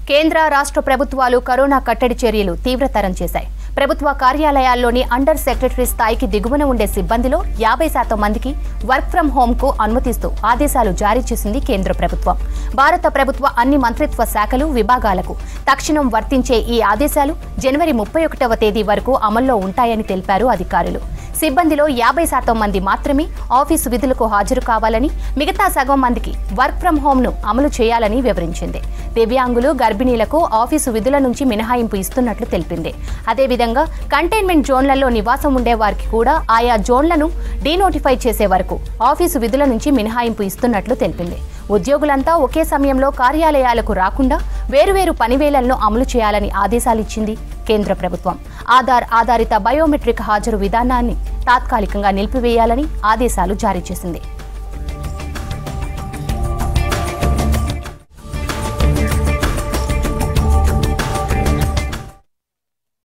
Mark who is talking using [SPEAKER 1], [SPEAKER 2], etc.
[SPEAKER 1] కేంద్ర రాష్ట్ర ప్రభుత్వాలు కరోనా కట్టడి చర్యలు తీవ్రతరం చేశాయి ప్రభుత్వ కార్యాలయాల్లోని అండర్ సెక్రటరీ స్థాయికి దిగువన ఉండే సిబ్బందిలో యాభై శాతం మందికి వర్క్ ఫ్రం హోమ్ కు అనుమతిస్తూ ఆదేశాలు జారీ చేసింది కేంద్ర ప్రభుత్వం భారత ప్రభుత్వ అన్ని మంత్రిత్వ శాఖలు విభాగాలకు తక్షణం వర్తించే ఈ ఆదేశాలు జనవరి ముప్పై ఒకటవ తేదీ వరకు అమల్లో ఉంటాయని తెలిపారు అధికారులు సిబ్బందిలో యాభై శాతం మంది మాత్రమే ఆఫీసు విధులకు హాజరు కావాలని మిగతా సగం మందికి వర్క్ ఫ్రం హోంను అమలు చేయాలని వివరించింది దివ్యాంగులు గర్భిణీలకు ఆఫీసు విధుల నుంచి మినహాయింపు ఇస్తున్నట్లు తెలిపింది అదేవిధంగా కంటైన్మెంట్ జోన్లలో నివాసం ఉండే వారికి కూడా ఆయా జోన్లను డీనోటిఫై చేసే వరకు ఆఫీసు విధుల నుంచి మినహాయింపు ఇస్తున్నట్లు తెలిపింది ఉద్యోగులంతా ఒకే సమయంలో కార్యాలయాలకు రాకుండా వేరువేరు పనివేళలను అమలు చేయాలని ఆదేశాలిచ్చింది కేంద్ర ప్రభుత్వం ఆధార్ ఆధారిత బయోమెట్రిక్ హాజరు విధానాన్ని తాత్కాలికంగా నిలిపివేయాలని ఆదేశాలు జారీ చేసింది